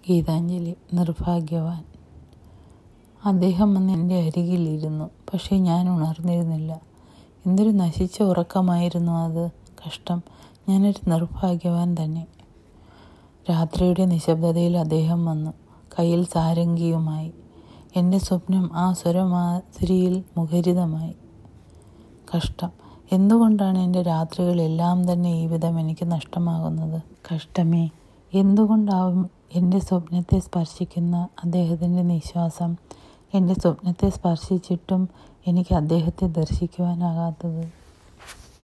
ഗീതാഞ്ജലി നിർഭാഗ്യവാൻ അദ്ദേഹം വന്ന് എൻ്റെ അരികിലിരുന്നു പക്ഷേ ഞാൻ ഉണർന്നിരുന്നില്ല എന്തൊരു നശിച്ച ഉറക്കമായിരുന്നു അത് കഷ്ടം ഞാനൊരു നിർഭാഗ്യവാൻ തന്നെ രാത്രിയുടെ നിശബ്ദതയിൽ അദ്ദേഹം വന്നു കയ്യിൽ സാരംഗിയുമായി എൻ്റെ സ്വപ്നം ആ സ്വരമാധുരിയിൽ മുഖരിതമായി കഷ്ടം എന്തുകൊണ്ടാണ് എൻ്റെ രാത്രികളെല്ലാം തന്നെ ഈ വിധം എനിക്ക് നഷ്ടമാകുന്നത് കഷ്ടമേ എന്തുകൊണ്ടാവും എൻ്റെ സ്വപ്നത്തെ സ്പർശിക്കുന്ന അദ്ദേഹത്തിൻ്റെ നിശ്വാസം എൻ്റെ സ്വപ്നത്തെ സ്പർശിച്ചിട്ടും എനിക്ക് അദ്ദേഹത്തെ ദർശിക്കുവാനാകാത്തത്